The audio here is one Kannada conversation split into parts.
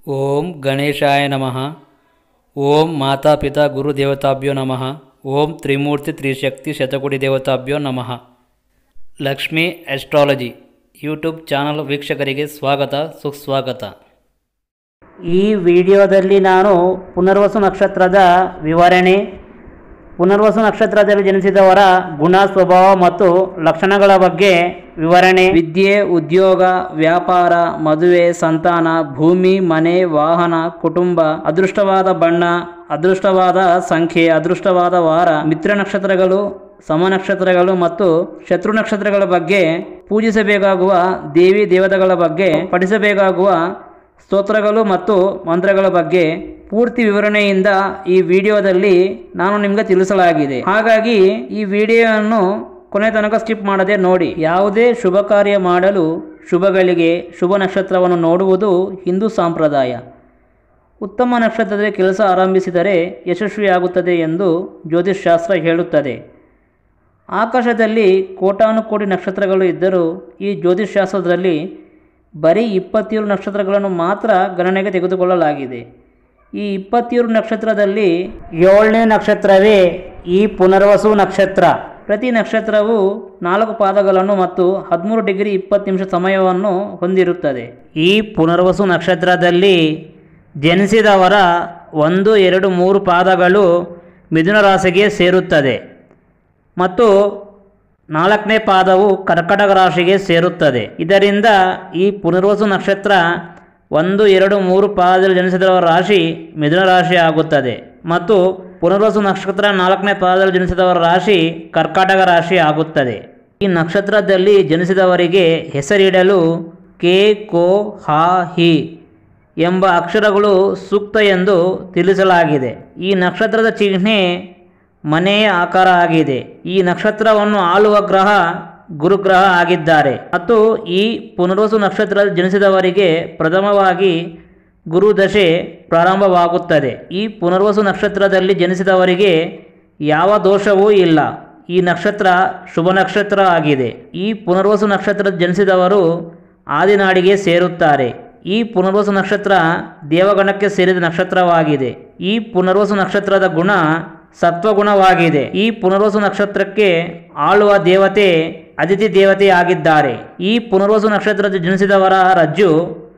ಓಂ ಗಣೇಶಾಯ ನಮಃ ಓಂ ಮಾತಾಪಿತಾ ಗುರುದೇವತಾಭ್ಯೋ ನಮಃ ಓಂ ತ್ರಿಮೂರ್ತಿ ತ್ರಿಶಕ್ತಿ ಶತಕೋಟಿ ದೇವತಾಭ್ಯೋ ನಮಃ ಲಕ್ಷ್ಮೀ ಆಸ್ಟ್ರಾಲಜಿ ಯೂಟ್ಯೂಬ್ ಚಾನಲ್ ವೀಕ್ಷಕರಿಗೆ ಸ್ವಾಗತ ಸುಸ್ವಾಗತ ಈ ವಿಡಿಯೋದಲ್ಲಿ ನಾನು ಪುನರ್ವಸು ನಕ್ಷತ್ರದ ವಿವರಣೆ ಪುನರ್ವಸು ನಕ್ಷತ್ರದಲ್ಲಿ ಜನಿಸಿದವರ ಗುಣ ಸ್ವಭಾವ ಮತ್ತು ಲಕ್ಷಣಗಳ ಬಗ್ಗೆ ವಿವರಣೆ ವಿದ್ಯೆ ಉದ್ಯೋಗ ವ್ಯಾಪಾರ ಮದುವೆ ಸಂತಾನ ಭೂಮಿ ಮನೆ ವಾಹನ ಕುಟುಂಬ ಅದೃಷ್ಟವಾದ ಬಣ್ಣ ಅದೃಷ್ಟವಾದ ಸಂಖ್ಯೆ ಅದೃಷ್ಟವಾದ ವಾರ ಮಿತ್ರ ನಕ್ಷತ್ರಗಳು ಸಮ ನಕ್ಷತ್ರಗಳು ಮತ್ತು ಶತ್ರು ನಕ್ಷತ್ರಗಳ ಬಗ್ಗೆ ಪೂಜಿಸಬೇಕಾಗುವ ದೇವಿ ದೇವತೆಗಳ ಬಗ್ಗೆ ಪಠಿಸಬೇಕಾಗುವ ಸ್ತೋತ್ರಗಳು ಮತ್ತು ಮಂತ್ರಗಳ ಬಗ್ಗೆ ಪೂರ್ತಿ ವಿವರಣೆಯಿಂದ ಈ ವಿಡಿಯೋದಲ್ಲಿ ನಾನು ನಿಮಗೆ ತಿಳಿಸಲಾಗಿದೆ ಹಾಗಾಗಿ ಈ ವಿಡಿಯೋವನ್ನು ಕೊನೆ ತನಕ ಸ್ಕಿಪ್ ಮಾಡದೆ ನೋಡಿ ಯಾವುದೇ ಶುಭ ಕಾರ್ಯ ಮಾಡಲು ಶುಭಗಳಿಗೆ ಶುಭ ನಕ್ಷತ್ರವನ್ನು ನೋಡುವುದು ಹಿಂದೂ ಸಂಪ್ರದಾಯ ಉತ್ತಮ ನಕ್ಷತ್ರದಲ್ಲಿ ಕೆಲಸ ಆರಂಭಿಸಿದರೆ ಯಶಸ್ವಿಯಾಗುತ್ತದೆ ಎಂದು ಜ್ಯೋತಿಷ್ಶಾಸ್ತ್ರ ಹೇಳುತ್ತದೆ ಆಕಾಶದಲ್ಲಿ ಕೋಟಾನುಕೋಟಿ ನಕ್ಷತ್ರಗಳು ಇದ್ದರೂ ಈ ಜ್ಯೋತಿಷ್ಶಾಸ್ತ್ರದಲ್ಲಿ ಬರೀ ಇಪ್ಪತ್ತೇಳು ನಕ್ಷತ್ರಗಳನ್ನು ಮಾತ್ರ ಗಣನೆಗೆ ತೆಗೆದುಕೊಳ್ಳಲಾಗಿದೆ ಈ ಇಪ್ಪತ್ತೇಳು ನಕ್ಷತ್ರದಲ್ಲಿ ಏಳನೇ ನಕ್ಷತ್ರವೇ ಈ ಪುನರ್ವಸು ನಕ್ಷತ್ರ ಪ್ರತಿ ನಕ್ಷತ್ರವು ನಾಲ್ಕು ಪಾದಗಳನ್ನು ಮತ್ತು ಹದಿಮೂರು ಡಿಗ್ರಿ ಇಪ್ಪತ್ತು ನಿಮಿಷ ಸಮಯವನ್ನು ಹೊಂದಿರುತ್ತದೆ ಈ ಪುನರ್ವಸು ನಕ್ಷತ್ರದಲ್ಲಿ ಜನಿಸಿದವರ ಒಂದು ಎರಡು ಮೂರು ಪಾದಗಳು ಮಿಥುನ ರಾಶಿಗೆ ಸೇರುತ್ತದೆ ಮತ್ತು ನಾಲ್ಕನೇ ಪಾದವು ಕರ್ಕಟಕ ರಾಶಿಗೆ ಸೇರುತ್ತದೆ ಇದರಿಂದ ಈ ಪುನರ್ವಸು ನಕ್ಷತ್ರ ಒಂದು ಎರಡು ಮೂರು ಪಾದದಲ್ಲಿ ಜನಿಸಿದವರ ರಾಶಿ ಮಿಥುನ ರಾಶಿ ಆಗುತ್ತದೆ ಮತ್ತು ಪುನರ್ವಸು ನಕ್ಷತ್ರ ನಾಲ್ಕನೇ ಪಾದದಲ್ಲಿ ಜನಿಸಿದವರ ರಾಶಿ ಕರ್ಕಾಟಕ ರಾಶಿ ಆಗುತ್ತದೆ ಈ ನಕ್ಷತ್ರದಲ್ಲಿ ಜನಿಸಿದವರಿಗೆ ಹೆಸರಿಡಲು ಕೆ ಕೋ ಹಾ ಹಿ ಎಂಬ ಅಕ್ಷರಗಳು ಸೂಕ್ತ ಎಂದು ತಿಳಿಸಲಾಗಿದೆ ಈ ನಕ್ಷತ್ರದ ಚಿಹ್ನೆ ಮನೆಯ ಆಕಾರ ಆಗಿದೆ ಈ ನಕ್ಷತ್ರವನ್ನು ಆಳುವ ಗ್ರಹ ಗುರುಗ್ರಹ ಆಗಿದ್ದಾರೆ ಮತ್ತು ಈ ಪುನರ್ವಸು ನಕ್ಷತ್ರದಲ್ಲಿ ಜನಿಸಿದವರಿಗೆ ಪ್ರಥಮವಾಗಿ ಗುರು ದಶೆ ಪ್ರಾರಂಭವಾಗುತ್ತದೆ ಈ ಪುನರ್ವಸು ನಕ್ಷತ್ರದಲ್ಲಿ ಜನಿಸಿದವರಿಗೆ ಯಾವ ದೋಷವೂ ಇಲ್ಲ ಈ ನಕ್ಷತ್ರ ಶುಭ ನಕ್ಷತ್ರ ಆಗಿದೆ ಈ ಪುನರ್ವಸು ನಕ್ಷತ್ರದ ಜನಿಸಿದವರು ಆದಿನಾಡಿಗೆ ಸೇರುತ್ತಾರೆ ಈ ಪುನರ್ವಸು ನಕ್ಷತ್ರ ದೇವಗಣಕ್ಕೆ ಸೇರಿದ ನಕ್ಷತ್ರವಾಗಿದೆ ಈ ಪುನರ್ವಸು ನಕ್ಷತ್ರದ ಗುಣ ಸತ್ವಗುಣವಾಗಿದೆ ಈ ಪುನರ್ವಸು ನಕ್ಷತ್ರಕ್ಕೆ ಆಳುವ ದೇವತೆ ಅತಿಥಿ ದೇವತೆ ಆಗಿದ್ದಾರೆ ಈ ಪುನರ್ವಸು ನಕ್ಷತ್ರದ ಜನಿಸಿದವರ ರಜ್ಜು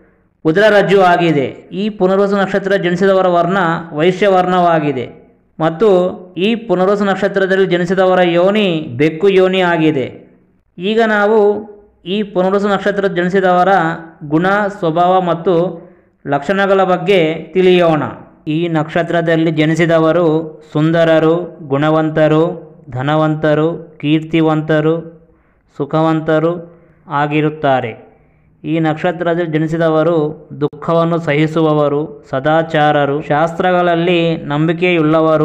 ಉದರ ರಜ್ಜು ಆಗಿದೆ ಈ ಪುನರ್ವಸು ನಕ್ಷತ್ರ ಜನಿಸಿದವರ ವರ್ಣ ವೈಶ್ಯವರ್ಣವಾಗಿದೆ ಮತ್ತು ಈ ಪುನರ್ವಸು ನಕ್ಷತ್ರದಲ್ಲಿ ಜನಿಸಿದವರ ಯೋನಿ ಬೆಕ್ಕು ಯೋನಿ ಆಗಿದೆ ಈಗ ನಾವು ಈ ಪುನರ್ವಸು ನಕ್ಷತ್ರ ಜನಿಸಿದವರ ಗುಣ ಸ್ವಭಾವ ಮತ್ತು ಲಕ್ಷಣಗಳ ಬಗ್ಗೆ ತಿಳಿಯೋಣ ಈ ನಕ್ಷತ್ರದಲ್ಲಿ ಜನಿಸಿದವರು ಸುಂದರರು ಗುಣವಂತರು ಧನವಂತರು ಕೀರ್ತಿವಂತರು ಸುಖವಂತರು ಆಗಿರುತ್ತಾರೆ ಈ ನಕ್ಷತ್ರದಲ್ಲಿ ಜನಿಸಿದವರು ದುಃಖವನ್ನು ಸಹಿಸುವವರು ಸದಾಚಾರರು ಶಾಸ್ತ್ರಗಳಲ್ಲಿ ನಂಬಿಕೆಯುಳ್ಳವರು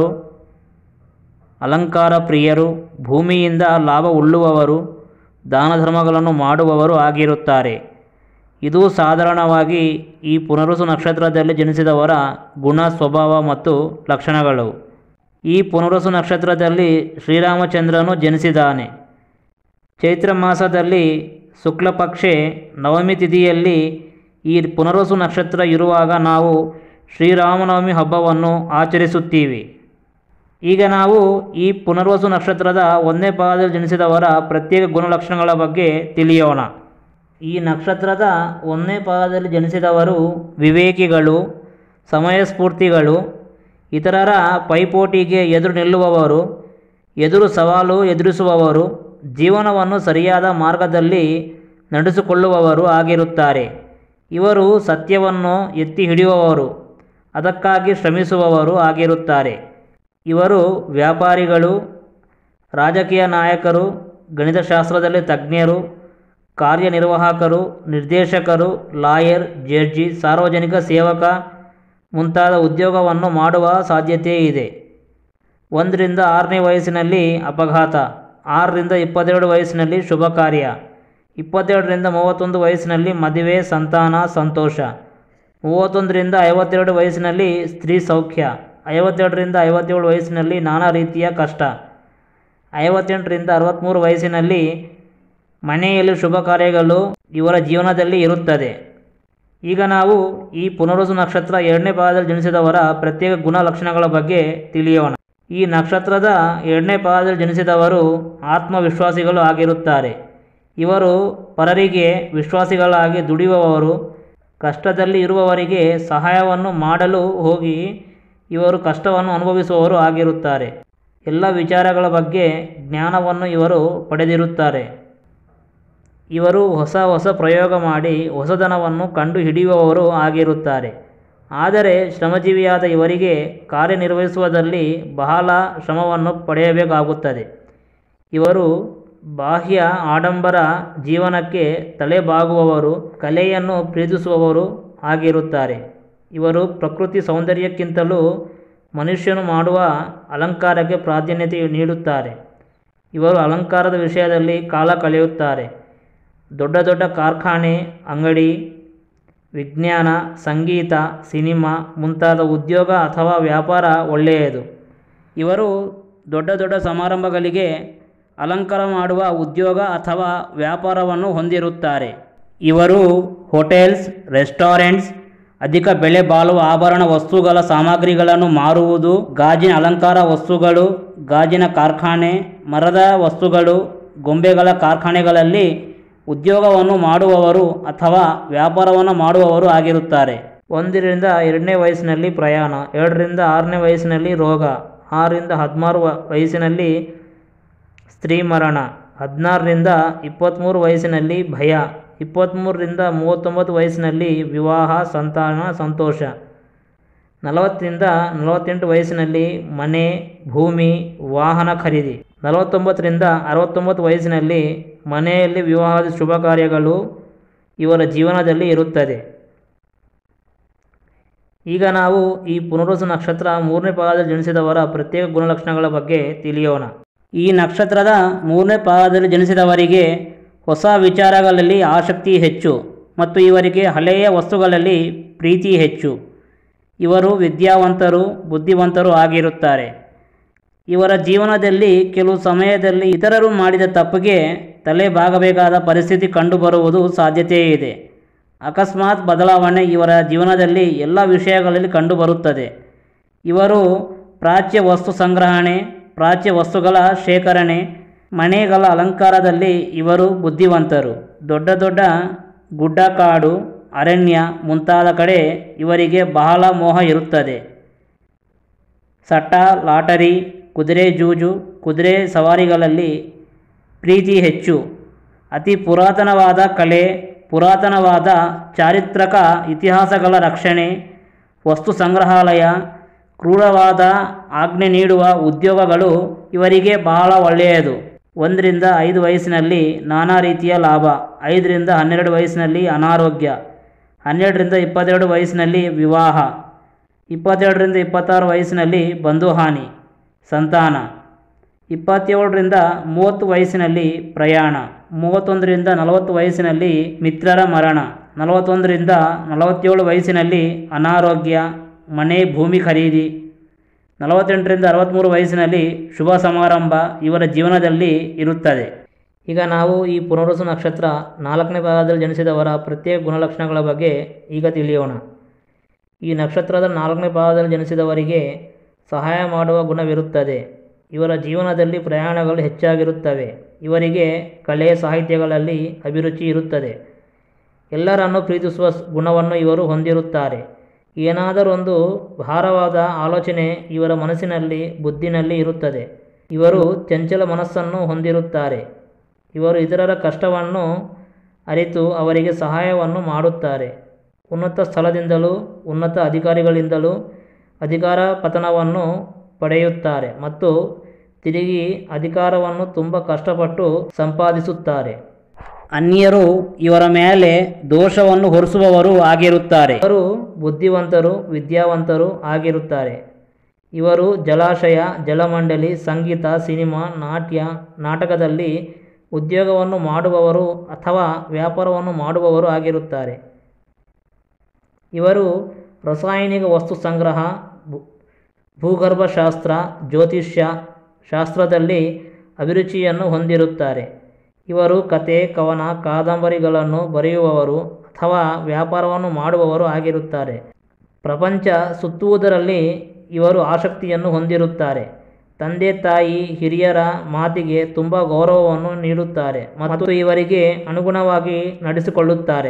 ಅಲಂಕಾರ ಪ್ರಿಯರು ಭೂಮಿಯಿಂದ ಲಾಭ ಉಳ್ಳುವವರು ದಾನ ಧರ್ಮಗಳನ್ನು ಮಾಡುವವರು ಆಗಿರುತ್ತಾರೆ ಇದು ಸಾಧಾರಣವಾಗಿ ಈ ಪುನರ್ವಸು ನಕ್ಷತ್ರದಲ್ಲಿ ಜನಿಸಿದವರ ಗುಣ ಸ್ವಭಾವ ಮತ್ತು ಲಕ್ಷಣಗಳು ಈ ಪುನರ್ವಸು ನಕ್ಷತ್ರದಲ್ಲಿ ಶ್ರೀರಾಮಚಂದ್ರನು ಜನಿಸಿದ್ದಾನೆ ಚೈತ್ರ ಮಾಸದಲ್ಲಿ ಶುಕ್ಲಪಕ್ಷೆ ನವಮಿ ತಿಥಿಯಲ್ಲಿ ಈ ಪುನರ್ವಸು ನಕ್ಷತ್ರ ಇರುವಾಗ ನಾವು ಶ್ರೀರಾಮನವಮಿ ಹಬ್ಬವನ್ನು ಆಚರಿಸುತ್ತೀವಿ ಈಗ ನಾವು ಈ ಪುನರ್ವಸು ನಕ್ಷತ್ರದ ಒಂದನೇ ಪಾದದಲ್ಲಿ ಜನಿಸಿದವರ ಪ್ರತ್ಯೇಕ ಗುಣಲಕ್ಷಣಗಳ ಬಗ್ಗೆ ತಿಳಿಯೋಣ ಈ ನಕ್ಷತ್ರದ ಒಂದನೇ ಪಾದದಲ್ಲಿ ಜನಿಸಿದವರು ವಿವೇಕಿಗಳು ಸಮಯಸ್ಫೂರ್ತಿಗಳು ಇತರರ ಪೈಪೋಟಿಗೆ ಎದುರು ನಿಲ್ಲುವವರು ಎದುರು ಸವಾಲು ಎದುರಿಸುವವರು ಜೀವನವನ್ನು ಸರಿಯಾದ ಮಾರ್ಗದಲ್ಲಿ ನಡೆಸಿಕೊಳ್ಳುವವರು ಆಗಿರುತ್ತಾರೆ ಇವರು ಸತ್ಯವನ್ನು ಎತ್ತಿ ಹಿಡಿಯುವವರು ಅದಕ್ಕಾಗಿ ಶ್ರಮಿಸುವವರು ಆಗಿರುತ್ತಾರೆ ಇವರು ವ್ಯಾಪಾರಿಗಳು ರಾಜಕೀಯ ನಾಯಕರು ಗಣಿತಶಾಸ್ತ್ರದಲ್ಲಿ ತಜ್ಞರು ಕಾರ್ಯನಿರ್ವಾಹಕರು ನಿರ್ದೇಶಕರು ಲಾಯರ್ ಜಡ್ಜಿ ಸಾರ್ವಜನಿಕ ಸೇವಕ ಮುಂತಾದ ಉದ್ಯೋಗವನ್ನು ಮಾಡುವ ಸಾಧ್ಯತೆ ಇದೆ ಒಂದರಿಂದ ಆರನೇ ವಯಸ್ಸಿನಲ್ಲಿ ಅಪಘಾತ ಆರರಿಂದ ಇಪ್ಪತ್ತೆರಡು ವಯಸ್ಸಿನಲ್ಲಿ ಶುಭ ಕಾರ್ಯ ಇಪ್ಪತ್ತೆರಡರಿಂದ ಮೂವತ್ತೊಂದು ವಯಸ್ಸಿನಲ್ಲಿ ಮದುವೆ ಸಂತಾನ ಸಂತೋಷ ಮೂವತ್ತೊಂದರಿಂದ ಐವತ್ತೆರಡು ವಯಸ್ಸಿನಲ್ಲಿ ಸ್ತ್ರೀ ಸೌಖ್ಯ ಐವತ್ತೆರಡರಿಂದ ಐವತ್ತೇಳು ವಯಸ್ಸಿನಲ್ಲಿ ನಾನಾ ರೀತಿಯ ಕಷ್ಟ ಐವತ್ತೆಂಟರಿಂದ ಅರವತ್ತ್ಮೂರು ವಯಸ್ಸಿನಲ್ಲಿ ಮನೆಯಲ್ಲಿ ಶುಭ ಕಾರ್ಯಗಳು ಇವರ ಜೀವನದಲ್ಲಿ ಇರುತ್ತದೆ ಈಗ ನಾವು ಈ ಪುನರುಸು ನಕ್ಷತ್ರ ಎರಡನೇ ಪಾದದಲ್ಲಿ ಜನಿಸಿದವರ ಪ್ರತ್ಯೇಕ ಗುಣಲಕ್ಷಣಗಳ ಬಗ್ಗೆ ತಿಳಿಯೋಣ ಈ ನಕ್ಷತ್ರದ ಎರಡನೇ ಪಾದದಲ್ಲಿ ಜನಿಸಿದವರು ಆತ್ಮವಿಶ್ವಾಸಿಗಳು ಆಗಿರುತ್ತಾರೆ ಇವರು ಪರರಿಗೆ ವಿಶ್ವಾಸಿಗಳಾಗಿ ದುಡಿಯುವವರು ಕಷ್ಟದಲ್ಲಿ ಇರುವವರಿಗೆ ಸಹಾಯವನ್ನು ಮಾಡಲು ಹೋಗಿ ಇವರು ಕಷ್ಟವನ್ನು ಅನುಭವಿಸುವವರು ಆಗಿರುತ್ತಾರೆ ಎಲ್ಲ ವಿಚಾರಗಳ ಬಗ್ಗೆ ಜ್ಞಾನವನ್ನು ಇವರು ಪಡೆದಿರುತ್ತಾರೆ ಇವರು ಹೊಸ ಹೊಸ ಪ್ರಯೋಗ ಮಾಡಿ ಹೊಸದನವನ್ನು ಕಂಡು ಹಿಡಿಯುವವರು ಆಗಿರುತ್ತಾರೆ ಆದರೆ ಶ್ರಮಜೀವಿಯಾದ ಇವರಿಗೆ ಕಾರ್ಯನಿರ್ವಹಿಸುವುದರಲ್ಲಿ ಬಹಳ ಶ್ರಮವನ್ನು ಪಡೆಯಬೇಕಾಗುತ್ತದೆ ಇವರು ಬಾಹ್ಯ ಆಡಂಬರ ಜೀವನಕ್ಕೆ ತಲೆಬಾಗುವವರು ಕಲೆಯನ್ನು ಪ್ರೀತಿಸುವವರು ಆಗಿರುತ್ತಾರೆ ಇವರು ಪ್ರಕೃತಿ ಸೌಂದರ್ಯಕ್ಕಿಂತಲೂ ಮನುಷ್ಯನು ಮಾಡುವ ಅಲಂಕಾರಕ್ಕೆ ಪ್ರಾಧಾನ್ಯತೆ ನೀಡುತ್ತಾರೆ ಇವರು ಅಲಂಕಾರದ ವಿಷಯದಲ್ಲಿ ಕಾಲ ಕಳೆಯುತ್ತಾರೆ ದೊಡ್ಡ ದೊಡ್ಡ ಕಾರ್ಖಾನೆ ಅಂಗಡಿ ವಿಜ್ಞಾನ ಸಂಗೀತ ಸಿನಿಮಾ ಮುಂತಾದ ಉದ್ಯೋಗ ಅಥವಾ ವ್ಯಾಪಾರ ಒಳ್ಳೆಯದು ಇವರು ದೊಡ್ಡ ದೊಡ್ಡ ಸಮಾರಂಭಗಳಿಗೆ ಅಲಂಕಾರ ಮಾಡುವ ಉದ್ಯೋಗ ಅಥವಾ ವ್ಯಾಪಾರವನ್ನು ಹೊಂದಿರುತ್ತಾರೆ ಇವರು ಹೋಟೆಲ್ಸ್ ರೆಸ್ಟೋರೆಂಟ್ಸ್ ಅಧಿಕ ಬೆಲೆ ಬಾಳುವ ಆಭರಣ ವಸ್ತುಗಳ ಸಾಮಗ್ರಿಗಳನ್ನು ಮಾರುವುದು ಗಾಜಿನ ಅಲಂಕಾರ ವಸ್ತುಗಳು ಗಾಜಿನ ಕಾರ್ಖಾನೆ ಮರದ ವಸ್ತುಗಳು ಗೊಂಬೆಗಳ ಕಾರ್ಖಾನೆಗಳಲ್ಲಿ ಉದ್ಯೋಗವನ್ನು ಮಾಡುವವರು ಅಥವಾ ವ್ಯಾಪಾರವನ್ನು ಮಾಡುವವರು ಆಗಿರುತ್ತಾರೆ ಒಂದರಿಂದ ಎರಡನೇ ವಯಸ್ಸಿನಲ್ಲಿ ಪ್ರಯಾಣ ಎರಡರಿಂದ ಆರನೇ ವಯಸ್ಸಿನಲ್ಲಿ ರೋಗ ಆರರಿಂದ ಹದಿಮಾರು ವ- ವಯಸ್ಸಿನಲ್ಲಿ ಸ್ತ್ರೀ ಮರಣ ಹದಿನಾರರಿಂದ ಇಪ್ಪತ್ತ್ಮೂರು ವಯಸ್ಸಿನಲ್ಲಿ ಭಯ ಇಪ್ಪತ್ತ್ಮೂರರಿಂದ ಮೂವತ್ತೊಂಬತ್ತು ವಯಸ್ಸಿನಲ್ಲಿ ವಿವಾಹ ಸಂತಾನ ಸಂತೋಷ ನಲವತ್ತರಿಂದ ನಲವತ್ತೆಂಟು ವಯಸ್ಸಿನಲ್ಲಿ ಮನೆ ಭೂಮಿ ವಾಹನ ಖರೀದಿ ನಲವತ್ತೊಂಬತ್ತರಿಂದ ಅರವತ್ತೊಂಬತ್ತು ವಯಸ್ಸಿನಲ್ಲಿ ಮನೆಯಲ್ಲಿ ವಿವಾಹದ ಶುಭ ಕಾರ್ಯಗಳು ಇವರ ಜೀವನದಲ್ಲಿ ಇರುತ್ತದೆ ಈಗ ನಾವು ಈ ಪುನರುಸು ನಕ್ಷತ್ರ ಮೂರನೇ ಪಾದದಲ್ಲಿ ಜನಿಸಿದವರ ಪ್ರತ್ಯೇಕ ಗುಣಲಕ್ಷಣಗಳ ಬಗ್ಗೆ ತಿಳಿಯೋಣ ಈ ನಕ್ಷತ್ರದ ಮೂರನೇ ಪಾದದಲ್ಲಿ ಜನಿಸಿದವರಿಗೆ ಹೊಸ ವಿಚಾರಗಳಲ್ಲಿ ಆಸಕ್ತಿ ಹೆಚ್ಚು ಮತ್ತು ಇವರಿಗೆ ಹಳೆಯ ವಸ್ತುಗಳಲ್ಲಿ ಪ್ರೀತಿ ಹೆಚ್ಚು ಇವರು ವಿದ್ಯಾವಂತರು ಬುದ್ಧಿವಂತರು ಆಗಿರುತ್ತಾರೆ ಇವರ ಜೀವನದಲ್ಲಿ ಕೆಲವು ಸಮಯದಲ್ಲಿ ಇತರರು ಮಾಡಿದ ತಪ್ಪಿಗೆ ತಲೆ ಬಾಗಬೇಕಾದ ಪರಿಸ್ಥಿತಿ ಕಂಡುಬರುವುದು ಸಾಧ್ಯತೆ ಇದೆ ಅಕಸ್ಮಾತ್ ಬದಲಾವಣೆ ಇವರ ಜೀವನದಲ್ಲಿ ಎಲ್ಲ ವಿಷಯಗಳಲ್ಲಿ ಕಂಡುಬರುತ್ತದೆ ಇವರು ಪ್ರಾಚ್ಯ ವಸ್ತು ಸಂಗ್ರಹಣೆ ಪ್ರಾಚ್ಯ ವಸ್ತುಗಳ ಶೇಖರಣೆ ಮನೆಗಳ ಅಲಂಕಾರದಲ್ಲಿ ಇವರು ಬುದ್ಧಿವಂತರು ದೊಡ್ಡ ದೊಡ್ಡ ಗುಡ್ಡ ಕಾಡು ಅರಣ್ಯ ಮುಂತಾದ ಕಡೆ ಇವರಿಗೆ ಬಹಳ ಮೋಹ ಇರುತ್ತದೆ ಸಟ್ಟ ಲಾಟರಿ ಕುದುರೆ ಜೂಜು ಕುದುರೆ ಸವಾರಿಗಳಲ್ಲಿ ಪ್ರೀತಿ ಹೆಚ್ಚು ಅತಿ ಪುರಾತನವಾದ ಕಲೆ ಪುರಾತನವಾದ ಚಾರಿತ್ರಕ ಇತಿಹಾಸಗಳ ರಕ್ಷಣೆ ವಸ್ತು ಸಂಗ್ರಹಾಲಯ ಕ್ರೂರವಾದ ಆಜ್ಞೆ ನೀಡುವ ಉದ್ಯೋಗಗಳು ಇವರಿಗೆ ಬಹಳ ಒಳ್ಳೆಯದು ಒಂದರಿಂದ ಐದು ವಯಸ್ಸಿನಲ್ಲಿ ನಾನಾ ರೀತಿಯ ಲಾಭ ಐದರಿಂದ ಹನ್ನೆರಡು ವಯಸ್ಸಿನಲ್ಲಿ ಅನಾರೋಗ್ಯ ಹನ್ನೆರಡರಿಂದ ಇಪ್ಪತ್ತೆರಡು ವಯಸ್ಸಿನಲ್ಲಿ ವಿವಾಹ ಇಪ್ಪತ್ತೆರಡರಿಂದ ಇಪ್ಪತ್ತಾರು ವಯಸ್ಸಿನಲ್ಲಿ ಬಂಧುಹಾನಿ ಸಂತಾನ ಇಪ್ಪತ್ತೇಳರಿಂದ ಮೂವತ್ತು ವಯಸ್ಸಿನಲ್ಲಿ ಪ್ರಯಾಣ ಮೂವತ್ತೊಂದರಿಂದ ನಲವತ್ತು ವಯಸ್ಸಿನಲ್ಲಿ ಮಿತ್ರರ ಮರಣ ನಲವತ್ತೊಂದರಿಂದ ನಲವತ್ತೇಳು ವಯಸ್ಸಿನಲ್ಲಿ ಅನಾರೋಗ್ಯ ಮನೆ ಭೂಮಿ ಖರೀದಿ ನಲವತ್ತೆಂಟರಿಂದ ಅರವತ್ತ್ಮೂರು ವಯಸ್ಸಿನಲ್ಲಿ ಶುಭ ಸಮಾರಂಭ ಇವರ ಜೀವನದಲ್ಲಿ ಇರುತ್ತದೆ ಈಗ ನಾವು ಈ ಪುನರುಸು ನಕ್ಷತ್ರ ನಾಲ್ಕನೇ ಭಾಗದಲ್ಲಿ ಜನಿಸಿದವರ ಪ್ರತ್ಯೇಕ ಗುಣಲಕ್ಷಣಗಳ ಬಗ್ಗೆ ಈಗ ತಿಳಿಯೋಣ ಈ ನಕ್ಷತ್ರದ ನಾಲ್ಕನೇ ಭಾಗದಲ್ಲಿ ಜನಿಸಿದವರಿಗೆ ಸಹಾಯ ಮಾಡುವ ಗುಣವಿರುತ್ತದೆ ಇವರ ಜೀವನದಲ್ಲಿ ಪ್ರಯಾಣಗಳು ಹೆಚ್ಚಾಗಿರುತ್ತವೆ ಇವರಿಗೆ ಕಲೆ ಸಾಹಿತ್ಯಗಳಲ್ಲಿ ಅಭಿರುಚಿ ಇರುತ್ತದೆ ಎಲ್ಲರನ್ನು ಪ್ರೀತಿಸುವ ಸ್- ಗುಣವನ್ನು ಇವರು ಹೊಂದಿರುತ್ತಾರೆ ಏನಾದರೊಂದು ಭಾರವಾದ ಆಲೋಚನೆ ಇವರ ಮನಸ್ಸಿನಲ್ಲಿ ಬುದ್ಧಿನಲ್ಲಿ ಇರುತ್ತದೆ ಇವರು ಚಂಚಲ ಮನಸ್ಸನ್ನು ಹೊಂದಿರುತ್ತಾರೆ ಇವರು ಇತರರ ಕಷ್ಟವನ್ನು ಅರಿತು ಅವರಿಗೆ ಸಹಾಯವನ್ನು ಮಾಡುತ್ತಾರೆ ಉನ್ನತ ಸ್ಥಳದಿಂದಲೂ ಉನ್ನತ ಅಧಿಕಾರಿಗಳಿಂದಲೂ ಅಧಿಕಾರ ಪತನವನ್ನು ಪಡೆಯುತ್ತಾರೆ ಮತ್ತು ತಿರುಗಿ ಅಧಿಕಾರವನ್ನು ತುಂಬ ಕಷ್ಟಪಟ್ಟು ಸಂಪಾದಿಸುತ್ತಾರೆ ಅನ್ಯರು ಇವರ ಮೇಲೆ ದೋಷವನ್ನು ಹೊರಿಸುವವರು ಆಗಿರುತ್ತಾರೆ ಇವರು ಬುದ್ಧಿವಂತರು ವಿದ್ಯಾವಂತರು ಆಗಿರುತ್ತಾರೆ ಇವರು ಜಲಾಶಯ ಜಲಮಂಡಲಿ ಸಂಗೀತ ಸಿನಿಮಾ ನಾಟ್ಯ ನಾಟಕದಲ್ಲಿ ಉದ್ಯೋಗವನ್ನು ಮಾಡುವವರು ಅಥವಾ ವ್ಯಾಪಾರವನ್ನು ಮಾಡುವವರು ಆಗಿರುತ್ತಾರೆ ಇವರು ರಾಸಾಯನಿಕ ವಸ್ತು ಸಂಗ್ರಹ ಭೂ- ಭೂಗರ್ಭಶಾಸ್ತ್ರ ಜ್ಯೋತಿಷ್ಯ ಶಾಸ್ತ್ರದಲ್ಲಿ ಅಭಿರುಚಿಯನ್ನು ಹೊಂದಿರುತ್ತಾರೆ ಇವರು ಕತೆ ಕವನ ಕಾದಂಬರಿಗಳನ್ನು ಬರೆಯುವವರು ಅಥವಾ ವ್ಯಾಪಾರವನ್ನು ಮಾಡುವವರು ಆಗಿರುತ್ತಾರೆ ಪ್ರಪಂಚ ಸುತ್ತುವುದರಲ್ಲಿ ಇವರು ಆಸಕ್ತಿಯನ್ನು ಹೊಂದಿರುತ್ತಾರೆ ತಂದೆ ತಾಯಿ ಹಿರಿಯರ ಮಾತಿಗೆ ತುಂಬ ಗೌರವವನ್ನು ನೀಡುತ್ತಾರೆ ಮತ್ತು ಇವರಿಗೆ ಅನುಗುಣವಾಗಿ ನಡೆಸಿಕೊಳ್ಳುತ್ತಾರೆ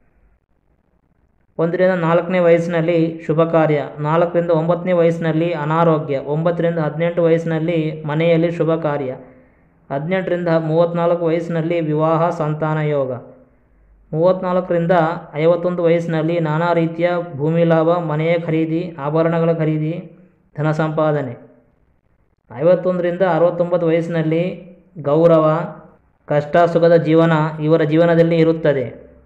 ಒಂದರಿಂದ ನಾಲ್ಕನೇ ವಯಸ್ಸಿನಲ್ಲಿ ಶುಭ ಕಾರ್ಯ ನಾಲ್ಕರಿಂದ ಒಂಬತ್ತನೇ ವಯಸ್ಸಿನಲ್ಲಿ ಅನಾರೋಗ್ಯ ಒಂಬತ್ತರಿಂದ ಹದಿನೆಂಟು ವಯಸ್ಸಿನಲ್ಲಿ ಮನೆಯಲ್ಲಿ ಶುಭ ಕಾರ್ಯ ಹದಿನೆಂಟರಿಂದ ಮೂವತ್ತ್ನಾಲ್ಕು ವಯಸ್ಸಿನಲ್ಲಿ ವಿವಾಹ ಸಂತಾನ ಯೋಗ ಮೂವತ್ತ್ನಾಲ್ಕರಿಂದ ಐವತ್ತೊಂದು ವಯಸ್ಸಿನಲ್ಲಿ ನಾನಾ ರೀತಿಯ ಭೂಮಿ ಲಾಭ ಮನೆಯ ಖರೀದಿ ಆಭರಣಗಳ ಖರೀದಿ ಧನ ಸಂಪಾದನೆ ಐವತ್ತೊಂದರಿಂದ ಅರವತ್ತೊಂಬತ್ತು ವಯಸ್ಸಿನಲ್ಲಿ ಗೌರವ ಕಷ್ಟ ಸುಖದ ಜೀವನ ಇವರ ಜೀವನದಲ್ಲಿ ಇರುತ್ತದೆ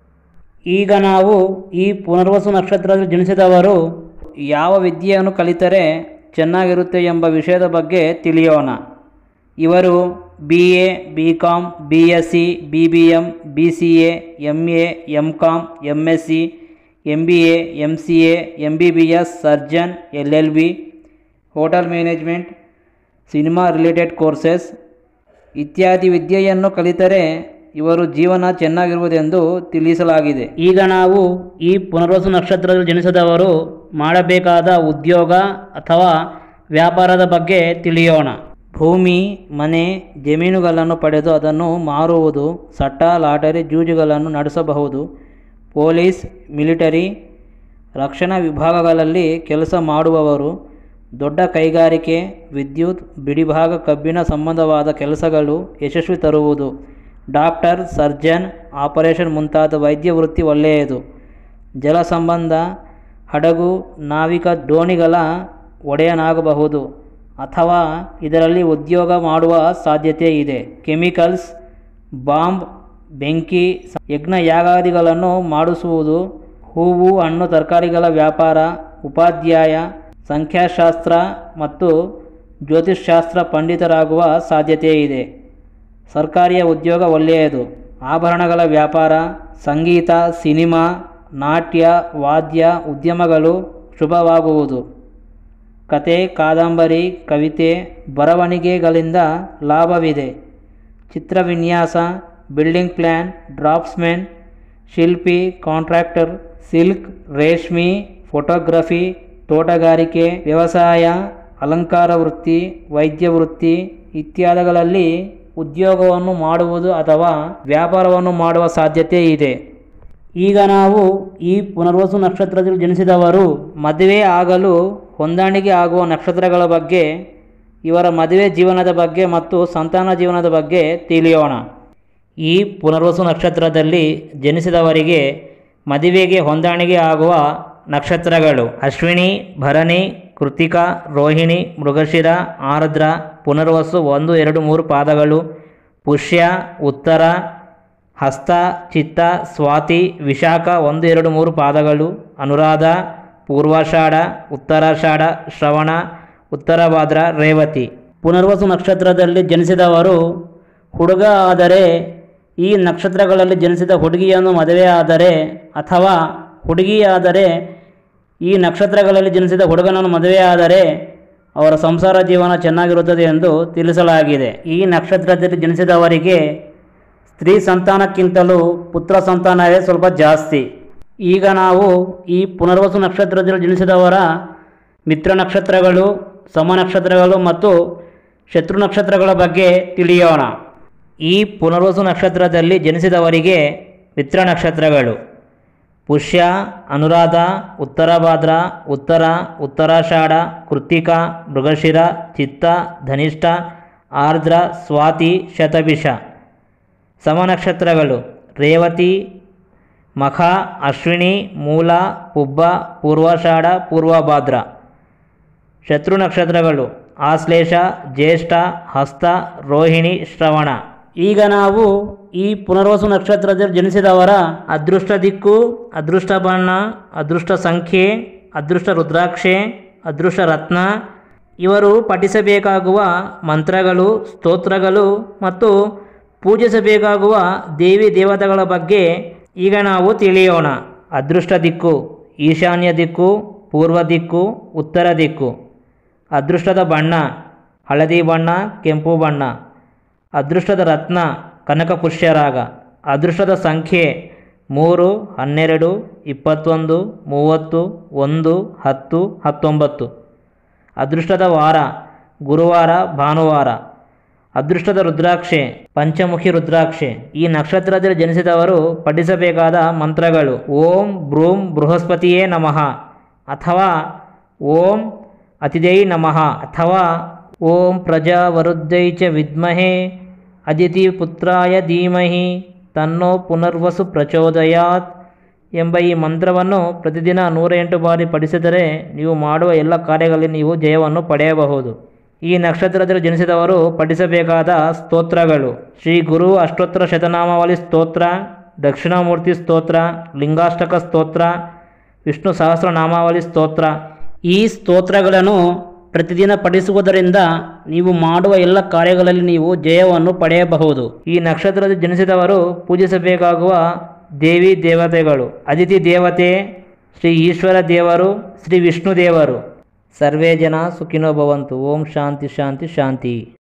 ಈಗ ನಾವು ಈ ಪುನರ್ವಸು ನಕ್ಷತ್ರದಲ್ಲಿ ಜನಿಸಿದವರು ಯಾವ ವಿದ್ಯೆಯನ್ನು ಕಲಿತರೆ ಚೆನ್ನಾಗಿರುತ್ತೆ ಎಂಬ ವಿಷಯದ ಬಗ್ಗೆ ತಿಳಿಯೋಣ ಇವರು B A B com B S C B B M B C A M A M com M S C M B A M C A M B B S surgeon L L B hotel management cinema related courses ಇತ್ಯಾದಿ ವಿದ್ಯೆಯನ್ನು ಕಲಿತರೆ ಇವರು ಜೀವನ ಚೆನ್ನಾಗಿರುವುದೆಂದು ತಿಳಿಸಲಾಗಿದೆ ಈಗ ನಾವು ಈ ಪುನರ್ವಸು ನಕ್ಷತ್ರದಲ್ಲಿ ಜನಿಸಿದವರು ಮಾಡಬೇಕಾದ ಉದ್ಯೋಗ ಅಥವಾ ವ್ಯಾಪಾರದ ಬಗ್ಗೆ ತಿಳಿಯೋಣ ಭೂಮಿ ಮನೆ ಜಮೀನುಗಳನ್ನು ಪಡೆದು ಅದನ್ನು ಮಾರುವುದು ಸಟ್ಟ ಲಾಟರಿ ಜೂಜುಗಳನ್ನು ನಡೆಸಬಹುದು ಪೊಲೀಸ್ ಮಿಲಿಟರಿ ರಕ್ಷಣಾ ವಿಭಾಗಗಳಲ್ಲಿ ಕೆಲಸ ಮಾಡುವವರು ದೊಡ್ಡ ಕೈಗಾರಿಕೆ ವಿದ್ಯುತ್ ಬಿಡಿಭಾಗ ಕಬ್ಬಿಣ ಸಂಬಂಧವಾದ ಕೆಲಸಗಳು ಯಶಸ್ವಿ ತರುವುದು ಡಾಕ್ಟರ್ ಸರ್ಜನ್ ಆಪರೇಷನ್ ಮುಂತಾದ ವೈದ್ಯ ವೃತ್ತಿ ಒಳ್ಳೆಯದು ಜಲ ಸಂಬಂಧ ಹಡಗು ನಾವಿಕ ದೋಣಿಗಳ ಒಡೆಯನಾಗಬಹುದು ಅಥವಾ ಇದರಲ್ಲಿ ಉದ್ಯೋಗ ಮಾಡುವ ಸಾಧ್ಯತೆ ಇದೆ ಕೆಮಿಕಲ್ಸ್ ಬಾಂಬ್ ಬೆಂಕಿ ಯಜ್ಞ ಯಾಗಾದಿಗಳನ್ನು ಮಾಡಿಸುವುದು ಹೂವು ಹಣ್ಣು ತರಕಾರಿಗಳ ವ್ಯಾಪಾರ ಉಪಾಧ್ಯಾಯ ಸಂಖ್ಯಾಶಾಸ್ತ್ರ ಮತ್ತು ಜ್ಯೋತಿಷ್ಶಾಸ್ತ್ರ ಪಂಡಿತರಾಗುವ ಸಾಧ್ಯತೆ ಇದೆ ಸರ್ಕಾರಿಯ ಉದ್ಯೋಗ ಒಳ್ಳೆಯದು ಆಭರಣಗಳ ವ್ಯಾಪಾರ ಸಂಗೀತ ಸಿನಿಮಾ ನಾಟ್ಯ ವಾದ್ಯ ಉದ್ಯಮಗಳು ಶುಭವಾಗುವುದು ಕತೆ ಕಾದಂಬರಿ ಕವಿತೆ ಬರವಣಿಗೆಗಳಿಂದ ಲಾಭವಿದೆ ಚಿತ್ರವಿನ್ಯಾಸ ಬಿಲ್ಡಿಂಗ್ ಪ್ಲ್ಯಾನ್ ಡ್ರಾಫ್ಟ್ಸ್ಮೆನ್ ಶಿಲ್ಪಿ ಕಾಂಟ್ರಾಕ್ಟರ್ ಸಿಲ್ಕ್ ರೇಷ್ಮೆ ಫೋಟೋಗ್ರಫಿ ತೋಟಗಾರಿಕೆ ವ್ಯವಸಾಯ ಅಲಂಕಾರ ವೃತ್ತಿ ವೈದ್ಯ ವೃತ್ತಿ ಇತ್ಯಾದಿಗಳಲ್ಲಿ ಉದ್ಯೋಗವನ್ನು ಮಾಡುವುದು ಅಥವಾ ವ್ಯಾಪಾರವನ್ನು ಮಾಡುವ ಸಾಧ್ಯತೆ ಇದೆ ಈಗ ನಾವು ಈ ಪುನರ್ವಸು ನಕ್ಷತ್ರದಲ್ಲಿ ಜನಿಸಿದವರು ಮದುವೆ ಆಗಲು ಹೊಂದಾಣಿಕೆ ಆಗುವ ನಕ್ಷತ್ರಗಳ ಬಗ್ಗೆ ಇವರ ಮದುವೆ ಜೀವನದ ಬಗ್ಗೆ ಮತ್ತು ಸಂತಾನ ಜೀವನದ ಬಗ್ಗೆ ತಿಳಿಯೋಣ ಈ ಪುನರ್ವಸು ನಕ್ಷತ್ರದಲ್ಲಿ ಜನಿಸಿದವರಿಗೆ ಮದುವೆಗೆ ಹೊಂದಾಣಿಕೆ ಆಗುವ ನಕ್ಷತ್ರಗಳು ಅಶ್ವಿನಿ ಭರಣಿ ಕೃತಿಕಾ ರೋಹಿಣಿ ಮೃಗಶಿರ ಆರ್ದ್ರ ಪುನರ್ವಸು ಒಂದು ಎರಡು ಮೂರು ಪಾದಗಳು ಪುಷ್ಯ ಉತ್ತರ ಹಸ್ತ ಚಿತ್ತ ಸ್ವಾತಿ ವಿಶಾಖ ಒಂದು ಎರಡು ಮೂರು ಪಾದಗಳು ಅನುರಾಧ ಪೂರ್ವಾಷಾಢ ಉತ್ತರಾಷಾಢ ಶ್ರವಣ ಉತ್ತರ ಭಾದ್ರ ರೇವತಿ ಪುನರ್ವಸು ನಕ್ಷತ್ರದಲ್ಲಿ ಜನಿಸಿದವರು ಹುಡುಗ ಆದರೆ ಈ ನಕ್ಷತ್ರಗಳಲ್ಲಿ ಜನಿಸಿದ ಹುಡುಗಿಯನ್ನು ಮದುವೆ ಆದರೆ ಅಥವಾ ಹುಡುಗಿಯಾದರೆ ಈ ನಕ್ಷತ್ರಗಳಲ್ಲಿ ಜನಿಸಿದ ಹುಡುಗನನ್ನು ಮದುವೆಯಾದರೆ ಅವರ ಸಂಸಾರ ಜೀವನ ಚೆನ್ನಾಗಿರುತ್ತದೆ ಎಂದು ತಿಳಿಸಲಾಗಿದೆ ಈ ನಕ್ಷತ್ರದಲ್ಲಿ ಜನಿಸಿದವರಿಗೆ ಸ್ತ್ರೀ ಸಂತಾನಕ್ಕಿಂತಲೂ ಪುತ್ರ ಸಂತಾನವೇ ಸ್ವಲ್ಪ ಜಾಸ್ತಿ ಈಗ ನಾವು ಈ ಪುನರ್ವಸು ನಕ್ಷತ್ರದಲ್ಲಿ ಜನಿಸಿದವರ ಮಿತ್ರ ನಕ್ಷತ್ರಗಳು ಸಮ ನಕ್ಷತ್ರಗಳು ಮತ್ತು ಶತ್ರು ನಕ್ಷತ್ರಗಳ ಬಗ್ಗೆ ತಿಳಿಯೋಣ ಈ ಪುನರ್ವಸು ನಕ್ಷತ್ರದಲ್ಲಿ ಜನಿಸಿದವರಿಗೆ ಮಿತ್ರ ನಕ್ಷತ್ರಗಳು ಪುಷ್ಯ ಅನುರಾಧ ಉತ್ತರಭಾದ್ರ ಉತ್ತರ ಉತ್ತರಾಷಾಢ ಕೃತ್ತಿಕ ಮೃಗಶಿರ ಚಿತ್ತ ಧನಿಷ್ಠ ಆರ್ದ್ರ ಸ್ವಾತಿ ಶತಭಿಷ ಸಮನಕ್ಷತ್ರಗಳು ರೇವತಿ ಮಖ ಅಶ್ವಿನಿ ಮೂಲ ಪುಬ್ಬ ಪೂರ್ವಾಷಾಢ ಪೂರ್ವಭಾದ್ರ ಶತ್ರು ನಕ್ಷತ್ರಗಳು ಆಶ್ಲೇಷ ಜ್ಯೇಷ್ಠ ಹಸ್ತ ರೋಹಿಣಿ ಶ್ರವಣ ಈಗ ನಾವು ಈ ಪುನರ್ವಸು ನಕ್ಷತ್ರದಲ್ಲಿ ಜನಿಸಿದವರ ಅದೃಷ್ಟ ದಿಕ್ಕು ಅದೃಷ್ಟ ಬಣ್ಣ ಅದೃಷ್ಟ ಸಂಖ್ಯೆ ಅದೃಷ್ಟ ರುದ್ರಾಕ್ಷೆ ಅದೃಷ್ಟ ರತ್ನ ಇವರು ಪಠಿಸಬೇಕಾಗುವ ಮಂತ್ರಗಳು ಸ್ತೋತ್ರಗಳು ಮತ್ತು ಪೂಜಿಸಬೇಕಾಗುವ ದೇವಿ ದೇವತೆಗಳ ಬಗ್ಗೆ ಈಗ ನಾವು ತಿಳಿಯೋಣ ಅದೃಷ್ಟ ದಿಕ್ಕು ಈಶಾನ್ಯ ದಿಕ್ಕು ಪೂರ್ವ ದಿಕ್ಕು ಉತ್ತರ ದಿಕ್ಕು ಅದೃಷ್ಟದ ಬಣ್ಣ ಹಳದಿ ಬಣ್ಣ ಕೆಂಪು ಬಣ್ಣ ಅದೃಷ್ಟದ ರತ್ನ ಕನಕ ಪುಷ್ಯರಾಗ ಅದೃಷ್ಟದ ಸಂಖ್ಯೆ ಮೂರು ಹನ್ನೆರಡು ಇಪ್ಪತ್ತೊಂದು ಮೂವತ್ತು ಒಂದು ಹತ್ತು ಹತ್ತೊಂಬತ್ತು ಅದೃಷ್ಟದ ವಾರ ಗುರುವಾರ ಭಾನುವಾರ ಅದೃಷ್ಟದ ರುದ್ರಾಕ್ಷೆ ಪಂಚಮುಖಿ ರುದ್ರಾಕ್ಷೆ ಈ ನಕ್ಷತ್ರದಲ್ಲಿ ಜನಿಸಿದವರು ಪಠಿಸಬೇಕಾದ ಮಂತ್ರಗಳು ಓಂ ಬ್ರೂಂ ಬೃಹಸ್ಪತಿಯೇ ನಮಃ ಅಥವಾ ಓಂ ಅತಿಥೈ ನಮಃ ಅಥವಾ ಓಂ ಪ್ರಜಾವರುದ್ಧೈ ಚ ವಿದ್ಮಹೇ ಅದಿತಿ ಪುತ್ರಾಯ ಧೀಮಹಿ ತನ್ನೋ ಪುನರ್ವಸು ಪ್ರಚೋದಯಾತ್ ಎಂಬ ಈ ಮಂತ್ರವನ್ನು ಪ್ರತಿದಿನ ನೂರ ಎಂಟು ಬಾರಿ ಪಠಿಸಿದರೆ ನೀವು ಮಾಡುವ ಎಲ್ಲ ಕಾರ್ಯಗಳಲ್ಲಿ ನೀವು ಜಯವನ್ನು ಪಡೆಯಬಹುದು ಈ ನಕ್ಷತ್ರದಲ್ಲಿ ಜನಿಸಿದವರು ಪಠಿಸಬೇಕಾದ ಸ್ತೋತ್ರಗಳು ಶ್ರೀ ಗುರು ಅಷ್ಟೋತ್ತರ ಶತನಾಮಾವಳಿ ಸ್ತೋತ್ರ ದಕ್ಷಿಣಾಮೂರ್ತಿ ಸ್ತೋತ್ರ ಲಿಂಗಾಷ್ಟಕ ಸ್ತೋತ್ರ ವಿಷ್ಣು ಸಹಸ್ರನಾಮಾವಳಿ ಸ್ತೋತ್ರ ಈ ಸ್ತೋತ್ರಗಳನ್ನು ಪ್ರತಿದಿನ ಪಠಿಸುವುದರಿಂದ ನೀವು ಮಾಡುವ ಎಲ್ಲ ಕಾರ್ಯಗಳಲ್ಲಿ ನೀವು ಜಯವನ್ನು ಪಡೆಯಬಹುದು ಈ ನಕ್ಷತ್ರದಲ್ಲಿ ಜನಿಸಿದವರು ಪೂಜಿಸಬೇಕಾಗುವ ದೇವಿ ದೇವತೆಗಳು ಅದಿತಿ ದೇವತೆ ಶ್ರೀ ಈಶ್ವರ ದೇವರು ಶ್ರೀ ವಿಷ್ಣು ದೇವರು ಸರ್ವೇ ಜನ ಸುಖಿನೋ ಭವಂತು ಓಂ ಶಾಂತಿ ಶಾಂತಿ ಶಾಂತಿ